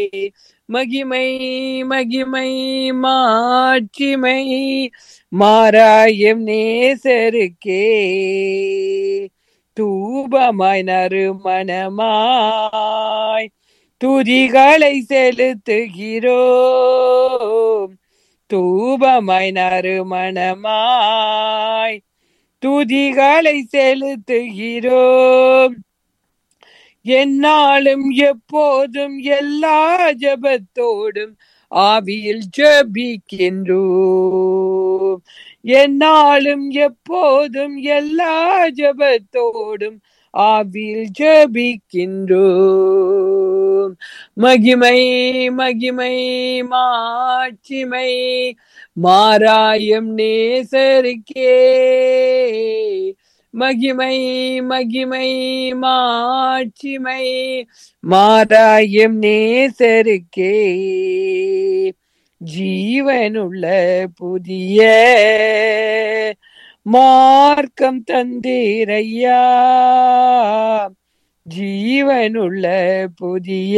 மகிமை மகிமை மாட்சிமை மாறாயம் நேசருக்கே தூபமாய் நறுமணமாய் துதிகளை செலுத்துகிறோம் தூபமாய் நறுமணமாய் துதிகளை செலுத்துகிறோம் என்னாலும் எப்போதும் எல்லா ஜபத்தோடும் ஆவியில் ஜபிக்கின்றோம் என்னாலும் எப்போதும் எல்லா ஜபத்தோடும் ஆவியில் ஜபிக்கின்றோம் மகிமை மகிமை மாட்சிமை மாராயம் நேசருக்கே மகிமை மகிமை மாட்சிமை மாராயம் நேசருக்கே ஜீவனுள்ள புதிய மார்க்கம் தந்தீரையா ஜீவனுள்ள புதிய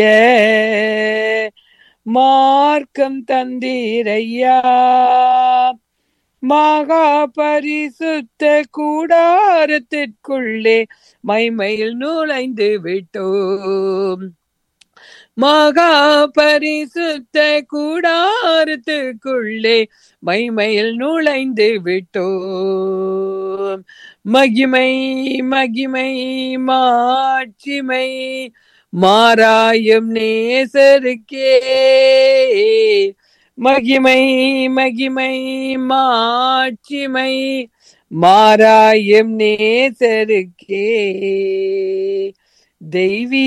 மார்க்கம் தந்தீரையா மகா பரிசுத்த கூடாரத்திற்குள்ளே மைமையில் நுழைந்து விட்டோம் மகா பரிசுத்த கூடாரத்துக்குள்ளே மைமையில் நுழைந்து விட்டோம் மகிமை மகிமை மாட்சிமை மாறாயும் நேசருக்கே மகிமை மகிமை மாட்சிமை மாறாயும் நேசருக்கே தெய்வீ